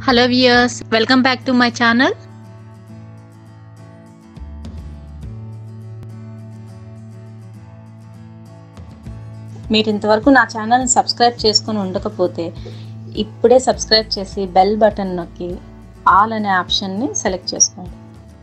hello viewers welcome back to my channel మీరు ఇంతవరకు నా ఛానల్ని సబ్స్క్రైబ్ చేసుకొని ఉండకపోతే ఇప్పుడే సబ్స్క్రైబ్ చేసి బెల్ బటన్ నొక్కి ఆల్ అనే ఆప్షన్ని సెలెక్ట్ చేసుకోండి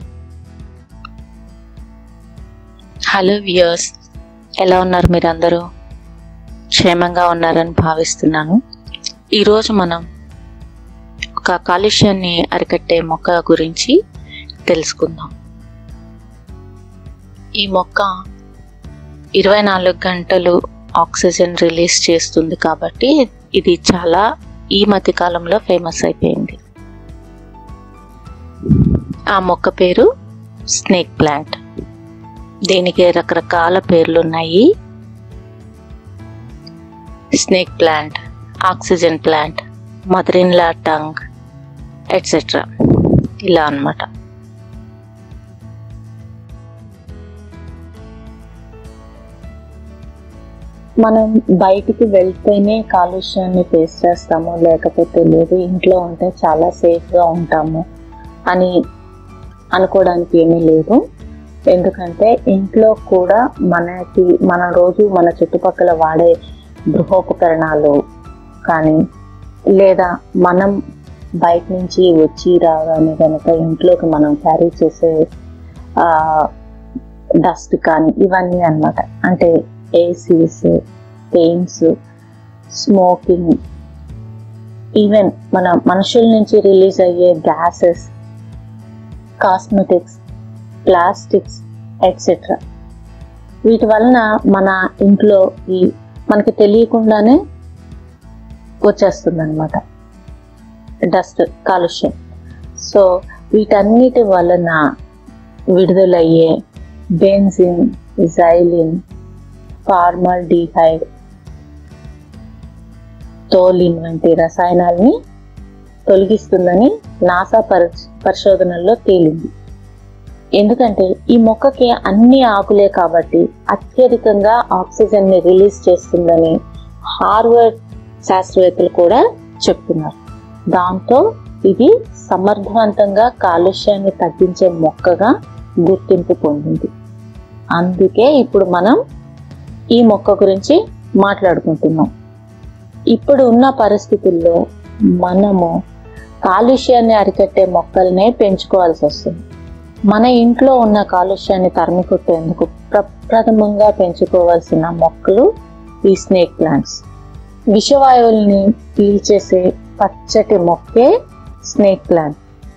హలో వియర్స్ ఎలా ఉన్నారు మీరందరూ క్షేమంగా ఉన్నారని భావిస్తున్నాను ఈరోజు మనం ఒక కాలుష్యాన్ని అరికట్టే మొక్క గురించి తెలుసుకుందాం ఈ మొక్క ఇరవై నాలుగు గంటలు ఆక్సిజన్ రిలీజ్ చేస్తుంది కాబట్టి ఇది చాలా ఈ మధ్య కాలంలో ఫేమస్ అయిపోయింది ఆ మొక్క పేరు స్నేక్ ప్లాంట్ దీనికి రకరకాల పేర్లు ఉన్నాయి snake plant oxygen plant mother in law tongue etcetera ఇలా అన్నమాట మనం బయటికి వెళ్తేనే కాలుష్యాన్ని ఫేస్ చేస్తాము లేకపోతే లేదు ఇంట్లో ఉంటే చాలా సేఫ్గా ఉంటాము అని అనుకోవడానికి ఏమీ లేదు ఎందుకంటే ఇంట్లో కూడా మనకి మన రోజు మన చుట్టుపక్కల వాడే గృహోపకరణాలు కానీ లేదా మనం బయట నుంచి వచ్చి రాగానే కనుక ఇంట్లోకి మనం క్యారీ చేసే డస్ట్ కానీ ఇవన్నీ అన్నమాట అంటే ఏసీస్ పెయింట్స్ స్మోకింగ్ ఈవెన్ మన మనుషుల నుంచి రిలీజ్ అయ్యే గ్యాసెస్ కాస్మెటిక్స్ ప్లాస్టిక్స్ ఎట్సెట్రా వీటి వలన మన ఇంట్లో ఈ మనకి తెలియకుండానే వచ్చేస్తుంది అనమాట డస్ట్ కాలుష్యం సో వీటన్నిటి వలన విడుదలయ్యే బెన్జిన్ జైలిన్ ఫార్మల్ డిహైడ్ తోలిన్ వంటి రసాయనాల్ని తొలగిస్తుందని నాసా పరి పరిశోధనల్లో తేలింది ఎందుకంటే ఈ మొక్కకి అన్ని ఆకులే కాబట్టి అత్యధికంగా ఆక్సిజన్ ని రిలీజ్ చేస్తుందని హార్వర్డ్ శాస్త్రవేత్తలు కూడా చెప్తున్నారు దాంతో ఇది సమర్థవంతంగా కాలుష్యాన్ని తగ్గించే మొక్కగా గుర్తింపు పొందింది అందుకే ఇప్పుడు మనం ఈ మొక్క గురించి మాట్లాడుకుంటున్నాం ఇప్పుడు ఉన్న పరిస్థితుల్లో మనము కాలుష్యాన్ని అరికట్టే మొక్కల్నే పెంచుకోవాల్సి వస్తుంది మన ఇంట్లో ఉన్న కాలుష్యాన్ని తరిమి కొట్టేందుకు ప్రప్రథమంగా పెంచుకోవాల్సిన మొక్కలు ఈ స్నేక్ ప్లాంట్స్ విషవాయువుల్ని పీల్చేసే పచ్చటి మొక్కే స్నేక్ ప్లాంట్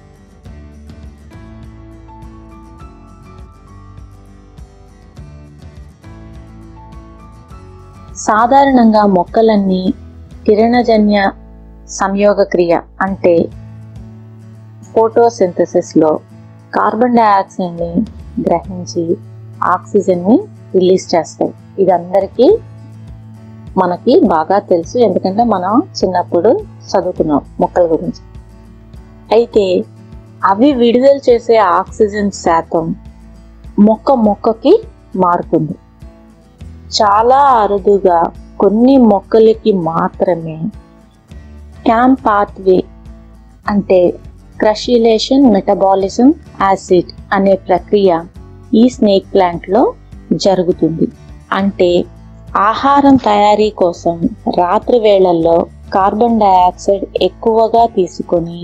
సాధారణంగా మొక్కలన్నీ కిరణజన్య సంయోగ క్రియ అంటే ఫోటోసింథసిస్లో కార్బన్ డైఆక్సైడ్ని గ్రహించి ఆక్సిజన్ని రిలీజ్ చేస్తాయి ఇది అందరికీ మనకి బాగా తెలుసు ఎందుకంటే మనం చిన్నప్పుడు చదువుకున్నాం మొక్కల గురించి అయితే అవి విడుదల చేసే ఆక్సిజన్ శాతం మొక్క మొక్కకి మారుతుంది చాలా అరుదుగా కొన్ని మొక్కలకి మాత్రమే క్యాంప్ పాత్వే అంటే క్రషిలేషన్ మెటబాలిజం యాసిడ్ అనే ప్రక్రియ ఈ స్నేక్ ప్లాంట్లో జరుగుతుంది అంటే ఆహారం తయారీ కోసం రాత్రి వేళల్లో కార్బన్ డయాక్సైడ్ ఎక్కువగా తీసుకొని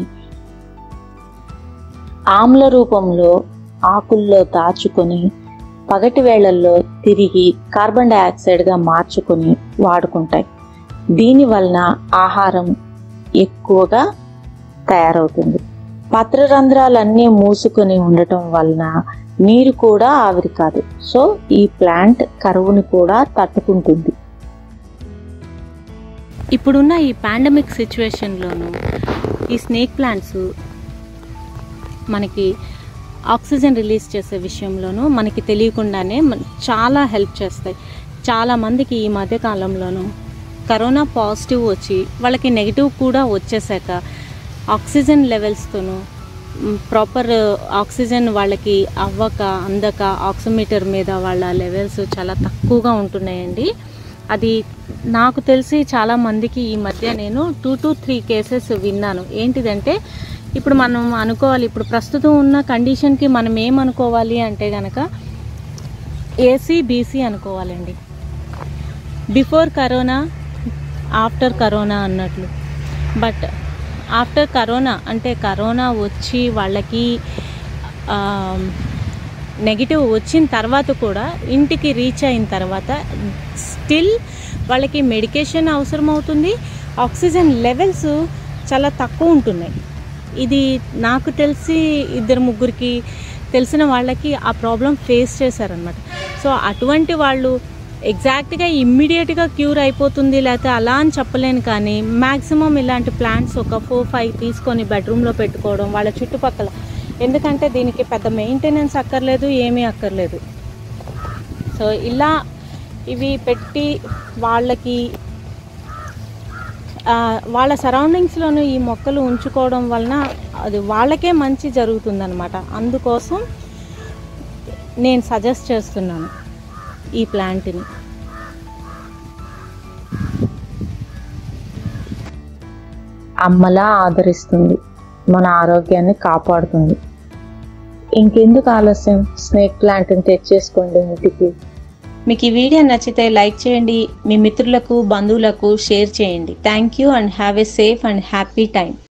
ఆమ్ల రూపంలో ఆకుల్లో దాచుకొని పగటి వేళల్లో తిరిగి కార్బన్ డయాక్సైడ్గా మార్చుకొని వాడుకుంటాయి దీని వలన ఆహారం ఎక్కువగా తయారవుతుంది పత్రరంధ్రాలన్నీ మూసుకొని ఉండటం వలన నీరు కూడా ఆవిరి కాదు సో ఈ ప్లాంట్ కరువుని కూడా తట్టుకుంటుంది ఇప్పుడున్న ఈ పాండమిక్ సిచ్యువేషన్లోనూ ఈ స్నేక్ ప్లాంట్స్ మనకి ఆక్సిజన్ రిలీజ్ చేసే విషయంలోనూ మనకి తెలియకుండానే మన- చాలా హెల్ప్ చేస్తాయి చాలా మందికి ఈ మధ్య కాలంలోనూ కరోనా పాజిటివ్ వచ్చి వాళ్ళకి నెగిటివ్ కూడా వచ్చేసాక ఆక్సిజన్ లెవెల్స్తోనూ ప్రాపర్ ఆక్సిజన్ వాళ్ళకి అవ్వక అందక ఆక్సిమీటర్ మీద వాళ్ళ లెవెల్స్ చాలా తక్కువగా ఉంటున్నాయండి అది నాకు తెలిసి చాలా మందికి ఈ మధ్య నేను టూ టు త్రీ కేసెస్ విన్నాను ఏంటిదంటే ఇప్పుడు మనం అనుకోవాలి ఇప్పుడు ప్రస్తుతం ఉన్న కండిషన్కి మనం ఏమనుకోవాలి అంటే గనక ఏసీ బీసీ అనుకోవాలండి బిఫోర్ కరోనా ఆఫ్టర్ కరోనా అన్నట్లు బట్ ఆఫ్టర్ కరోనా అంటే కరోనా వచ్చి వాళ్ళకి నెగిటివ్ వచ్చిన తర్వాత కూడా ఇంటికి రీచ్ అయిన తర్వాత స్టిల్ వాళ్ళకి మెడికేషన్ అవసరం అవుతుంది ఆక్సిజన్ లెవెల్స్ చాలా తక్కువ ఉంటున్నాయి ఇది నాకు తెలిసి ఇద్దరు ముగ్గురికి తెలిసిన వాళ్ళకి ఆ ప్రాబ్లం ఫేస్ చేశారనమాట సో అటువంటి వాళ్ళు ఎగ్జాక్ట్గా ఇమ్మీడియట్గా క్యూర్ అయిపోతుంది లేకపోతే అలా అని చెప్పలేను కానీ మ్యాక్సిమం ఇలాంటి ప్లాంట్స్ ఒక ఫోర్ ఫైవ్ తీసుకొని బెడ్రూమ్లో పెట్టుకోవడం వాళ్ళ చుట్టుపక్కల ఎందుకంటే దీనికి పెద్ద మెయింటెనెన్స్ అక్కర్లేదు ఏమీ అక్కర్లేదు సో ఇలా ఇవి పెట్టి వాళ్ళకి ఆ, వాళ్ళ సరౌండింగ్స్లోనూ ఈ మొక్కలు ఉంచుకోవడం వలన అది వాళ్ళకే మంచి జరుగుతుందన్నమాట అందుకోసం నేను సజెస్ట్ చేస్తున్నాను ఈ ప్లాంట్ని అమ్మలా ఆదరిస్తుంది మన ఆరోగ్యాన్ని కాపాడుతుంది ఇంకెందుకు ఆలస్యం స్నేక్ ప్లాంట్ని తెచ్చేసుకోండి ఇంటికి మీకు ఈ వీడియో నచ్చితే లైక్ చేయండి మీ మిత్రులకు బంధువులకు షేర్ చేయండి thank you and have a safe and happy time